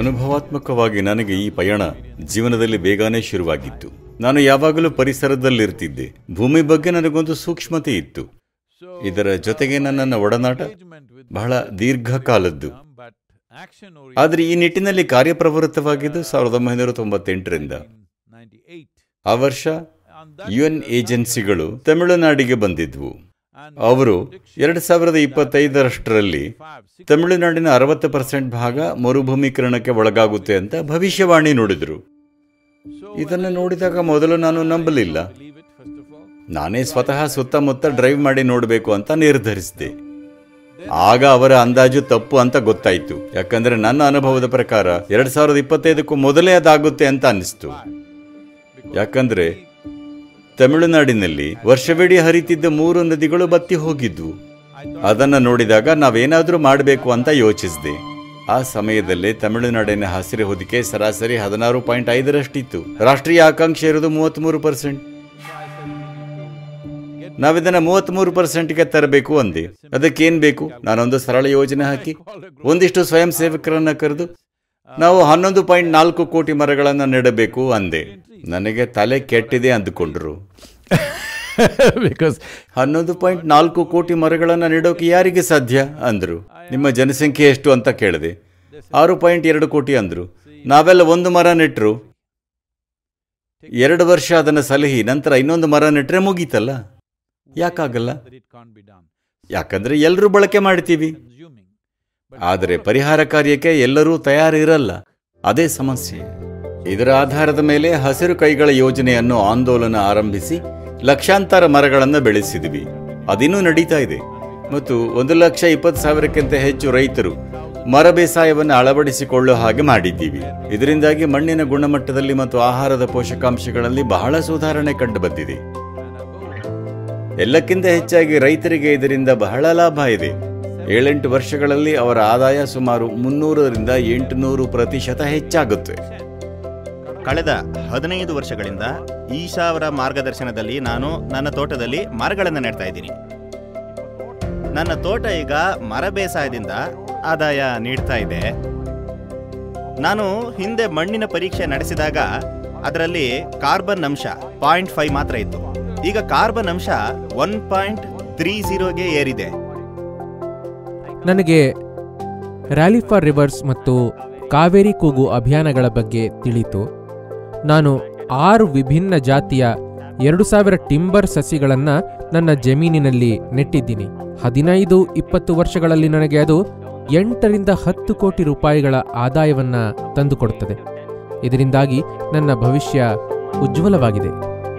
ಅನುಭವಾತ್ಮಕವಾಗಿ ನನಗೆ ಈ ಪಯಣ ಜೀವನದಲ್ಲಿ ಬೇಗನೆ ಶುರುವಾಗಿತ್ತು ನಾನು ಯಾವಾಗಲೂ ಪರಿಸರದಲ್ಲಿರ್ತಿದ್ದೆ ಭೂಮಿ ಬಗ್ಗೆ ನನಗೊಂದು ಸೂಕ್ಷ್ಮತೆ ಇತ್ತು ಇದರ ಜೊತೆಗೆ ನನ್ನ ಒಡನಾಟ ಬಹಳ ದೀರ್ಘಕಾಲದ್ದು ಆದರೆ ಈ ನಿಟ್ಟಿನಲ್ಲಿ ಕಾರ್ಯಪ್ರವೃತ್ತವಾಗಿದ್ದು ಸಾವಿರದ ಒಂಬೈನೂರ ತೊಂಬತ್ತೆಂಟರಿಂದ ಆ ವರ್ಷ ಯುಎನ್ ಏಜೆನ್ಸಿಗಳು ತಮಿಳುನಾಡಿಗೆ ಬಂದಿದ್ವು ಅವರು ಎರಡು ಸಾವಿರದ ಇಪ್ಪತ್ತೈದರಷ್ಟರಲ್ಲಿ ತಮಿಳುನಾಡಿನ ಅರವತ್ತು ಪರ್ಸೆಂಟ್ ಭಾಗ ಮರುಭೂಮೀಕರಣಕ್ಕೆ ಒಳಗಾಗುತ್ತೆ ಅಂತ ಭವಿಷ್ಯವಾಣಿ ನುಡಿದ್ರು ಇದನ್ನು ನೋಡಿದಾಗ ಮೊದಲು ನಾನು ನಂಬಲಿಲ್ಲ ನಾನೇ ಸ್ವತಃ ಸುತ್ತಮುತ್ತ ಡ್ರೈವ್ ಮಾಡಿ ನೋಡಬೇಕು ಅಂತ ನಿರ್ಧರಿಸಿದೆ ಆಗ ಅವರ ಅಂದಾಜು ತಪ್ಪು ಅಂತ ಗೊತ್ತಾಯ್ತು ಯಾಕಂದ್ರೆ ನನ್ನ ಅನುಭವದ ಪ್ರಕಾರ ಎರಡ್ ಸಾವಿರದ ಇಪ್ಪತ್ತೈದಕ್ಕೂ ಮೊದಲೇ ಅದಾಗುತ್ತೆ ಅಂತ ಅನಿಸ್ತು ಯಾಕಂದ್ರೆ ತಮಿಳುನಾಡಿನಲ್ಲಿ ವರ್ಷವಿಡೀ ಹರಿತಿದ್ದ ಮೂರು ನದಿಗಳು ಬತ್ತಿ ಹೋಗಿದ್ವು ಅದನ್ನ ನೋಡಿದಾಗ ನಾವೇನಾದ್ರೂ ಮಾಡಬೇಕು ಅಂತ ಯೋಚಿಸಿದೆ ಆ ಸಮಯದಲ್ಲೇ ತಮಿಳುನಾಡಿನ ಹಸಿರು ಹೊದಿಕೆ ಸರಾಸರಿ ಹದಿನಾರು ಪಾಯಿಂಟ್ ಐದರಷ್ಟಿತ್ತು ರಾಷ್ಟ್ರೀಯ ಆಕಾಂಕ್ಷೆ ಇರೋದು ಮೂವತ್ತ್ಮೂರು ಪರ್ಸೆಂಟ್ ನಾವಿದನ್ನ ಮೂವತ್ತ್ಮೂರು ಪರ್ಸೆಂಟ್ಗೆ ತರಬೇಕು ಅಂದೆ ಅದಕ್ಕೇನ್ ಬೇಕು ನಾನೊಂದು ಸರಳ ಯೋಜನೆ ಹಾಕಿ ಒಂದಿಷ್ಟು ಸ್ವಯಂ ಸೇವಕರನ್ನ ಕರೆದು ನಾವು ಹನ್ನೊಂದು ಪಾಯಿಂಟ್ ನಾಲ್ಕು ಕೋಟಿ ಮರಗಳನ್ನ ನೆಡಬೇಕು ಅಂದೆ ನನಗೆ ತಲೆ ಕೆಟ್ಟಿದೆ ಅಂದುಕೊಂಡ್ರು because ಹನ್ನೊಂದು ಪಾಯಿಂಟ್ ನಾಲ್ಕು ಕೋಟಿ ಮರಗಳನ್ನ ನೆಡೋಕೆ ಯಾರಿಗೆ ಸಾಧ್ಯ ಅಂದ್ರು ನಿಮ್ಮ ಜನಸಂಖ್ಯೆ ಎಷ್ಟು ಅಂತ ಕೇಳಿದೆ ಆರು ಪಾಯಿಂಟ್ ಎರಡು ಕೋಟಿ ಅಂದ್ರು ನಾವೆಲ್ಲ ಒಂದು ಮರ ನೆಟ್ರು ಎರಡು ವರ್ಷ ಅದನ್ನ ಸಲಹಿ ನಂತರ ಇನ್ನೊಂದು ಮರ ನೆಟ್ರೆ ಮುಗೀತಲ್ಲ ಯಾಕಾಗಲ್ಲ ಯಾಕಂದ್ರೆ ಎಲ್ಲರೂ ಬಳಕೆ ಮಾಡ್ತೀವಿ ಆದರೆ ಪರಿಹಾರ ಕಾರ್ಯಕ್ಕೆ ಎಲ್ಲರೂ ತಯಾರಿರಲ್ಲ ಅದೇ ಸಮಸ್ಯೆ ಇದರ ಆಧಾರದ ಮೇಲೆ ಹಸಿರು ಕೈಗಳ ಯೋಜನೆಯನ್ನು ಆಂದೋಲನ ಆರಂಭಿಸಿ ಲಕ್ಷಾಂತರ ಮರಗಳನ್ನು ಬೆಳೆಸಿದ್ವಿ ಅದಿನ್ನೂ ನಡೀತಾ ಇದೆ ಮತ್ತು ಒಂದು ಲಕ್ಷ ಇಪ್ಪತ್ತು ಸಾವಿರಕ್ಕಿಂತ ಹೆಚ್ಚು ರೈತರು ಮರ ಬೇಸಾಯವನ್ನು ಅಳವಡಿಸಿಕೊಳ್ಳೋ ಹಾಗೆ ಮಾಡಿದ್ದೀವಿ ಇದರಿಂದಾಗಿ ಮಣ್ಣಿನ ಗುಣಮಟ್ಟದಲ್ಲಿ ಮತ್ತು ಆಹಾರದ ಪೋಷಕಾಂಶಗಳಲ್ಲಿ ಬಹಳ ಸುಧಾರಣೆ ಕಂಡು ಬಂದಿದೆ ಎಲ್ಲಕ್ಕಿಂತ ಹೆಚ್ಚಾಗಿ ರೈತರಿಗೆ ಇದರಿಂದ ಬಹಳ ಲಾಭ ಇದೆ ಏಳೆಂಟು ವರ್ಷಗಳಲ್ಲಿ ಅವರ ಆದಾಯ ಸುಮಾರು ಮುನ್ನೂರರಿಂದ ಎಂಟುನೂರು ಪ್ರತಿಶತ ಹೆಚ್ಚಾಗುತ್ತೆ ಕಳೆದ ಹದಿನೈದು ವರ್ಷಗಳಿಂದ ಈಶಾ ಅವರ ಮಾರ್ಗದರ್ಶನದಲ್ಲಿ ನಾನು ನನ್ನ ತೋಟದಲ್ಲಿ ಮರಗಳನ್ನು ನೆಡ್ತಾ ಇದ್ದೀನಿ ನನ್ನ ತೋಟ ಈಗ ಮರ ಬೇಸಾಯದಿಂದ ಆದಾಯ ನೀಡ್ತಾ ಇದೆ ನಾನು ಹಿಂದೆ ಮಣ್ಣಿನ ಪರೀಕ್ಷೆ ನಡೆಸಿದಾಗ ಅದರಲ್ಲಿ ಕಾರ್ಬನ್ ಅಂಶ ಪಾಯಿಂಟ್ ಫೈವ್ ಮಾತ್ರ ಇತ್ತು ಈಗ ಕಾರ್ಬನ್ ಅಂಶ ಒನ್ ಪಾಯಿಂಟ್ ತ್ರೀ ಝೀರೋಗೆ ಏರಿದೆ ನನಗೆ ರ್ಯಾಲಿ ಫಾರ್ ರಿವರ್ಸ್ ಮತ್ತು ಕಾವೇರಿ ಕೂಗು ಅಭಿಯಾನಗಳ ಬಗ್ಗೆ ತಿಳಿತು ನಾನು ಆರು ವಿಭಿನ್ನ ಜಾತಿಯ ಎರಡು ಸಾವಿರ ಟಿಂಬರ್ ಸಸಿಗಳನ್ನು ನನ್ನ ಜಮೀನಿನಲ್ಲಿ ನೆಟ್ಟಿದ್ದೀನಿ ಹದಿನೈದು ಇಪ್ಪತ್ತು ವರ್ಷಗಳಲ್ಲಿ ನನಗೆ ಅದು ಎಂಟರಿಂದ ಹತ್ತು ಕೋಟಿ ರೂಪಾಯಿಗಳ ಆದಾಯವನ್ನ ತಂದುಕೊಡುತ್ತದೆ ಇದರಿಂದಾಗಿ ನನ್ನ ಭವಿಷ್ಯ ಉಜ್ವಲವಾಗಿದೆ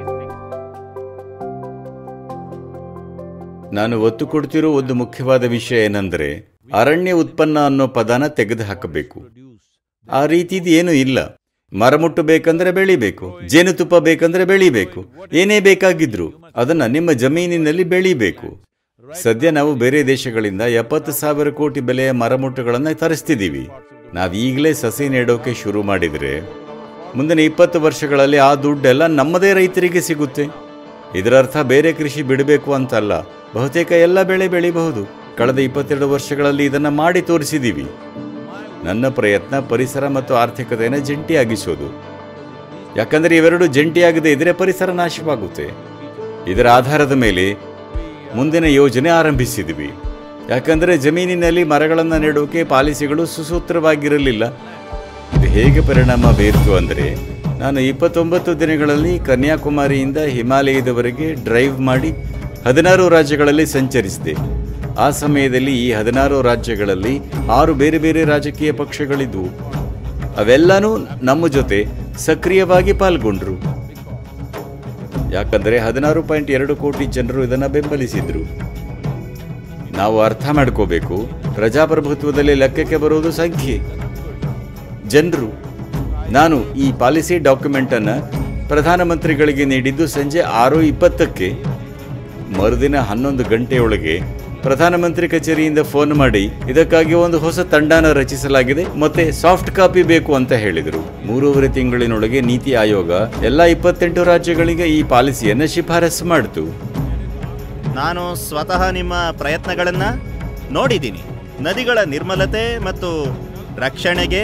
ನಾನು ಒತ್ತು ಕೊಡ್ತಿರೋ ಒಂದು ಮುಖ್ಯವಾದ ವಿಷಯ ಏನಂದ್ರೆ ಅರಣ್ಯ ಉತ್ಪನ್ನ ಅನ್ನೋ ಪದನ ತೆಗೆದು ಹಾಕಬೇಕು ಆ ರೀತಿದು ಏನೂ ಇಲ್ಲ ಮರ ಮುಟ್ಟಬೇಕಂದ್ರೆ ಬೆಳಿಬೇಕು ಜೇನುತುಪ್ಪ ಬೇಕಂದ್ರೆ ಬೆಳಿಬೇಕು ಏನೇ ಬೇಕಾಗಿದ್ರು ಅದನ್ನ ನಿಮ್ಮ ಜಮೀನಿನಲ್ಲಿ ಬೆಳಿಬೇಕು ಸದ್ಯ ನಾವು ಬೇರೆ ದೇಶಗಳಿಂದ ಎಪ್ಪತ್ತು ಸಾವಿರ ಕೋಟಿ ಬೆಲೆಯ ಮರಮುಟ್ಟುಗಳನ್ನು ತರಿಸ್ತಿದ್ದೀವಿ ನಾವೀಗಲೇ ಸಸಿ ನೆಡೋಕೆ ಶುರು ಮಾಡಿದ್ರೆ ಮುಂದಿನ ಇಪ್ಪತ್ತು ವರ್ಷಗಳಲ್ಲಿ ಆ ದುಡ್ಡೆಲ್ಲ ನಮ್ಮದೇ ರೈತರಿಗೆ ಸಿಗುತ್ತೆ ಇದರರ್ಥ ಬೇರೆ ಕೃಷಿ ಬಿಡಬೇಕು ಅಂತಲ್ಲ ಬಹುತೇಕ ಎಲ್ಲ ಬೆಳೆ ಬೆಳಿಬಹುದು ಕಳೆದ ಇಪ್ಪತ್ತೆರಡು ವರ್ಷಗಳಲ್ಲಿ ಇದನ್ನ ಮಾಡಿ ತೋರಿಸಿದ್ದೀವಿ ನನ್ನ ಪ್ರಯತ್ನ ಪರಿಸರ ಮತ್ತು ಆರ್ಥಿಕತೆಯನ್ನು ಜಂಟಿಯಾಗಿಸೋದು ಯಾಕಂದ್ರೆ ಇವೆರಡು ಜಂಟಿಯಾಗದೇ ಇದ್ರೆ ಪರಿಸರ ನಾಶವಾಗುತ್ತೆ ಇದರ ಆಧಾರದ ಮೇಲೆ ಮುಂದಿನ ಯೋಜನೆ ಆರಂಭಿಸಿದ್ವಿ ಯಾಕಂದ್ರೆ ಜಮೀನಿನಲ್ಲಿ ಮರಗಳನ್ನು ನೆಡೋಕೆ ಪಾಲಿಸಿಗಳು ಸುಸೂತ್ರವಾಗಿರಲಿಲ್ಲ ಇದು ಹೇಗೆ ಪರಿಣಾಮ ಬೀರ್ತು ಅಂದರೆ ನಾನು ಇಪ್ಪತ್ತೊಂಬತ್ತು ದಿನಗಳಲ್ಲಿ ಕನ್ಯಾಕುಮಾರಿಯಿಂದ ಹಿಮಾಲಯದವರೆಗೆ ಡ್ರೈವ್ ಮಾಡಿ ಹದಿನಾರು ರಾಜ್ಯಗಳಲ್ಲಿ ಸಂಚರಿಸಿದೆ ಆ ಸಮಯದಲ್ಲಿ ಈ ಹದಿನಾರು ರಾಜ್ಯಗಳಲ್ಲಿ ಆರು ಬೇರೆ ಬೇರೆ ರಾಜಕೀಯ ಪಕ್ಷಗಳಿದ್ವು ಅವೆಲ್ಲನೂ ನಮ್ಮ ಜೊತೆ ಸಕ್ರಿಯವಾಗಿ ಪಾಲ್ಗೊಂಡ್ರು ಯಾಕಂದರೆ ಹದಿನಾರು ಪಾಯಿಂಟ್ ಎರಡು ಕೋಟಿ ಜನರು ಇದನ್ನ ಬೆಂಬಲಿಸಿದ್ರು ನಾವು ಅರ್ಥ ಮಾಡ್ಕೋಬೇಕು ಪ್ರಜಾಪ್ರಭುತ್ವದಲ್ಲಿ ಲೆಕ್ಕಕ್ಕೆ ಬರುವುದು ಸಂಖ್ಯೆ ಜನರು ನಾನು ಈ ಪಾಲಿಸಿ ಡಾಕ್ಯುಮೆಂಟ್ ಅನ್ನ ಪ್ರಧಾನಮಂತ್ರಿಗಳಿಗೆ ನೀಡಿದ್ದು ಸಂಜೆ ಆರು ಇಪ್ಪತ್ತಕ್ಕೆ ಮರುದಿನ ಹನ್ನೊಂದು ಗಂಟೆಯೊಳಗೆ ಪ್ರಧಾನಮಂತ್ರಿ ಕಚೇರಿಯಿಂದ ಫೋನ್ ಮಾಡಿ ಇದಕ್ಕಾಗಿ ಒಂದು ಹೊಸ ತಂಡನ ರಚಿಸಲಾಗಿದೆ ಮತ್ತೆ ಸಾಫ್ಟ್ ಕಾಪಿ ಬೇಕು ಅಂತ ಹೇಳಿದರು ಮೂರುವರೆ ತಿಂಗಳಿನೊಳಗೆ ನೀತಿ ಆಯೋಗ ಎಲ್ಲ ಇಪ್ಪತ್ತೆಂಟು ರಾಜ್ಯಗಳಿಗೆ ಈ ಪಾಲಿಸಿಯನ್ನ ಶಿಫಾರಸು ಮಾಡಿತು ನಾನು ಸ್ವತಃ ನಿಮ್ಮ ಪ್ರಯತ್ನಗಳನ್ನು ನೋಡಿದ್ದೀನಿ ನದಿಗಳ ನಿರ್ಮಲತೆ ಮತ್ತು ರಕ್ಷಣೆಗೆ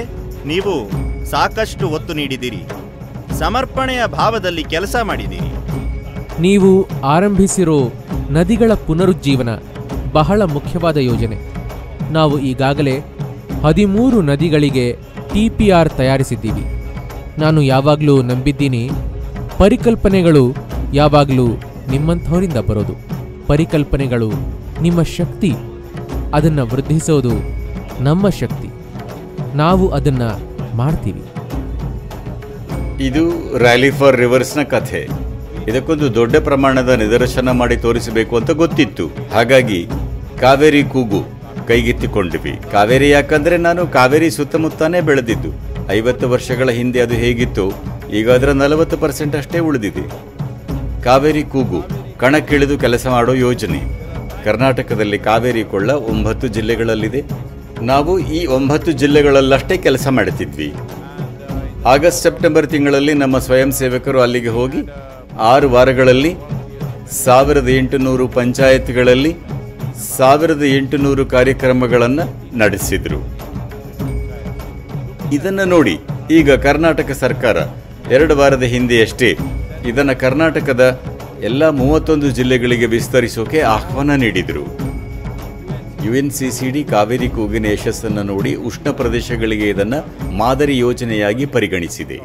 ನೀವು ಸಾಕಷ್ಟು ಒತ್ತು ನೀಡಿದ್ದೀರಿ ಸಮರ್ಪಣೆಯ ಭಾವದಲ್ಲಿ ಕೆಲಸ ಮಾಡಿದ್ದೀರಿ ನೀವು ಆರಂಭಿಸಿರೋ ನದಿಗಳ ಪುನರುಜ್ಜೀವನ ಬಹಳ ಮುಖ್ಯವಾದ ಯೋಜನೆ ನಾವು ಈಗಾಗಲೇ ಹದಿಮೂರು ನದಿಗಳಿಗೆ ಟಿ ಪಿ ಆರ್ ತಯಾರಿಸಿದ್ದೀವಿ ನಾನು ಯಾವಾಗಲೂ ನಂಬಿದ್ದೀನಿ ಪರಿಕಲ್ಪನೆಗಳು ಯಾವಾಗಲೂ ನಿಮ್ಮಂಥವರಿಂದ ಬರೋದು ಪರಿಕಲ್ಪನೆಗಳು ನಿಮ್ಮ ಶಕ್ತಿ ಅದನ್ನು ವೃದ್ಧಿಸೋದು ನಮ್ಮ ಶಕ್ತಿ ನಾವು ಅದನ್ನು ಮಾಡ್ತೀವಿ ಇದು ರ್ಯಾಲಿ ಫಾರ್ ರಿವರ್ಸ್ನ ಕಥೆ ಇದಕ್ಕೊಂದು ದೊಡ್ಡ ಪ್ರಮಾಣದ ನಿದರ್ಶನ ಮಾಡಿ ತೋರಿಸಬೇಕು ಅಂತ ಗೊತ್ತಿತ್ತು ಹಾಗಾಗಿ ಕಾವೇರಿ ಕೂಗು ಕೈಗೆತ್ತಿಕೊಂಡಿವಿ ಕಾವೇರಿ ಯಾಕಂದ್ರೆ ನಾನು ಕಾವೇರಿ ಸುತ್ತಮುತ್ತಾನೇ ಬೆಳೆದಿದ್ದು ಐವತ್ತು ವರ್ಷಗಳ ಹಿಂದೆ ಅದು ಹೇಗಿತ್ತು ಈಗ ಅದರ ನಲವತ್ತು ಪರ್ಸೆಂಟ್ ಅಷ್ಟೇ ಉಳಿದಿದೆ ಕಾವೇರಿ ಕೂಗು ಕಣಕ್ಕಿಳಿದು ಕೆಲಸ ಮಾಡೋ ಯೋಜನೆ ಕರ್ನಾಟಕದಲ್ಲಿ ಕಾವೇರಿ ಕೊಳ್ಳ ಒಂಬತ್ತು ಜಿಲ್ಲೆಗಳಲ್ಲಿದೆ ನಾವು ಈ ಒಂಬತ್ತು ಜಿಲ್ಲೆಗಳಲ್ಲಷ್ಟೇ ಕೆಲಸ ಮಾಡುತ್ತಿದ್ವಿ ಆಗಸ್ಟ್ ಸೆಪ್ಟೆಂಬರ್ ತಿಂಗಳಲ್ಲಿ ನಮ್ಮ ಸ್ವಯಂ ಸೇವಕರು ಅಲ್ಲಿಗೆ ಹೋಗಿ ಆರು ವಾರಗಳಲ್ಲಿ ಸಾವಿರದ ಎಂಟುನೂರು ಪಂಚಾಯತ್ಗಳಲ್ಲಿ ಸಾವಿರದ ಎಂಟುನೂರು ಕಾರ್ಯಕ್ರಮಗಳನ್ನು ನಡೆಸಿದರು ಇದನ್ನು ನೋಡಿ ಈಗ ಕರ್ನಾಟಕ ಸರ್ಕಾರ ಎರಡು ವಾರದ ಹಿಂದೆಯಷ್ಟೇ ಇದನ್ನು ಕರ್ನಾಟಕದ ಎಲ್ಲ ಮೂವತ್ತೊಂದು ಜಿಲ್ಲೆಗಳಿಗೆ ವಿಸ್ತರಿಸೋಕೆ ಆಹ್ವಾನ ನೀಡಿದರು ಯುಎನ್ಸಿಸಿಡಿ ಕಾವೇರಿ ಕೂಗಿನ ಯಶಸ್ಸನ್ನು ನೋಡಿ ಉಷ್ಣ ಪ್ರದೇಶಗಳಿಗೆ ಇದನ್ನು ಮಾದರಿ ಯೋಜನೆಯಾಗಿ ಪರಿಗಣಿಸಿದೆ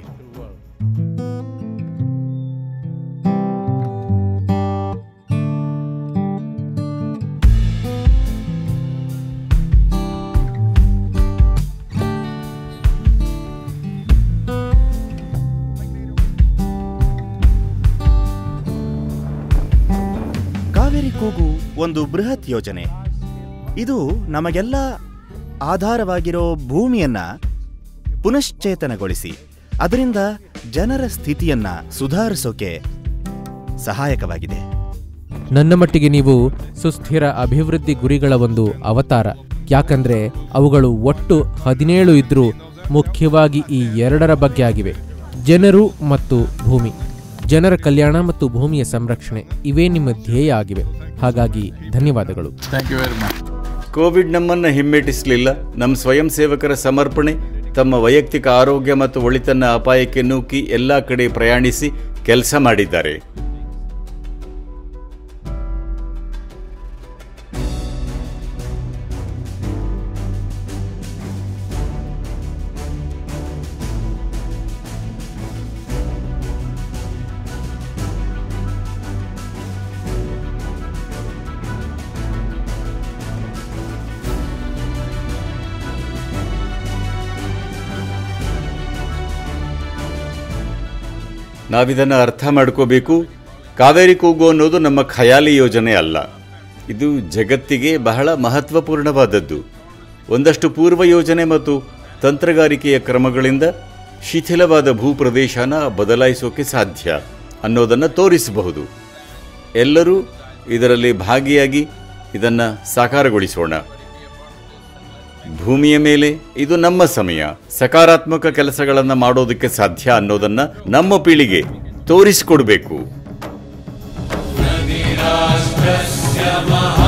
ಕಾವೇರಿ ಕೂಗು ಒಂದು ಬೃಹತ್ ಯೋಜನೆ ಇದು ನಮಗೆಲ್ಲ ಆಧಾರವಾಗಿರೋ ಭೂಮಿಯನ್ನ ಪುನಶ್ಚೇತನಗೊಳಿಸಿ ಅದರಿಂದ ಜನರ ಸ್ಥಿತಿಯನ್ನ ಸುಧಾರಿಸೋಕೆ ಸಹಾಯಕವಾಗಿದೆ ನನ್ನ ಮಟ್ಟಿಗೆ ನೀವು ಸುಸ್ಥಿರ ಅಭಿವೃದ್ಧಿ ಗುರಿಗಳ ಒಂದು ಅವತಾರ ಯಾಕಂದ್ರೆ ಅವುಗಳು ಒಟ್ಟು ಹದಿನೇಳು ಇದ್ರೂ ಮುಖ್ಯವಾಗಿ ಈ ಎರಡರ ಬಗ್ಗೆ ಆಗಿವೆ ಜನರು ಮತ್ತು ಭೂಮಿ ಜನರ ಕಲ್ಯಾಣ ಮತ್ತು ಭೂಮಿಯ ಸಂರಕ್ಷಣೆ ಇವೇ ನಿಮ್ಮ ಧ್ಯೇಯ ಆಗಿವೆ ಹಾಗಾಗಿ ಧನ್ಯವಾದಗಳು Thank you very much. Covid ನಮ್ಮನ್ನ ಹಿಮ್ಮೆಟ್ಟಿಸಲಿಲ್ಲ ನಮ್ಮ ಸ್ವಯಂ ಸೇವಕರ ಸಮರ್ಪಣೆ ತಮ್ಮ ವೈಯಕ್ತಿಕ ಆರೋಗ್ಯ ಮತ್ತು ಒಳಿತನ್ನ ಅಪಾಯಕ್ಕೆ ನೂಕಿ ಎಲ್ಲ ಕಡೆ ಪ್ರಯಾಣಿಸಿ ಕೆಲಸ ಮಾಡಿದ್ದಾರೆ ನಾವಿದನ್ನು ಅರ್ಥ ಮಾಡ್ಕೋಬೇಕು ಕಾವೇರಿ ಕೂಗು ಅನ್ನೋದು ನಮ್ಮ ಖಯಾಲಿ ಯೋಜನೆ ಅಲ್ಲ ಇದು ಜಗತ್ತಿಗೆ ಬಹಳ ಮಹತ್ವಪೂರ್ಣವಾದದ್ದು ಒಂದಷ್ಟು ಪೂರ್ವ ಯೋಜನೆ ಮತ್ತು ತಂತ್ರಗಾರಿಕೆಯ ಕ್ರಮಗಳಿಂದ ಶಿಥಿಲವಾದ ಭೂಪ್ರದೇಶನ ಬದಲಾಯಿಸೋಕೆ ಸಾಧ್ಯ ಅನ್ನೋದನ್ನು ತೋರಿಸಬಹುದು ಎಲ್ಲರೂ ಇದರಲ್ಲಿ ಭಾಗಿಯಾಗಿ ಇದನ್ನು ಸಾಕಾರಗೊಳಿಸೋಣ ಭೂಮಿಯ ಮೇಲೆ ಇದು ನಮ್ಮ ಸಮಯ ಸಕಾರಾತ್ಮಕ ಕೆಲಸಗಳನ್ನು ಮಾಡೋದಕ್ಕೆ ಸಾಧ್ಯ ಅನ್ನೋದನ್ನ ನಮ್ಮ ಪೀಳಿಗೆ ತೋರಿಸಿಕೊಡ್ಬೇಕು राष्ट्रस्य महा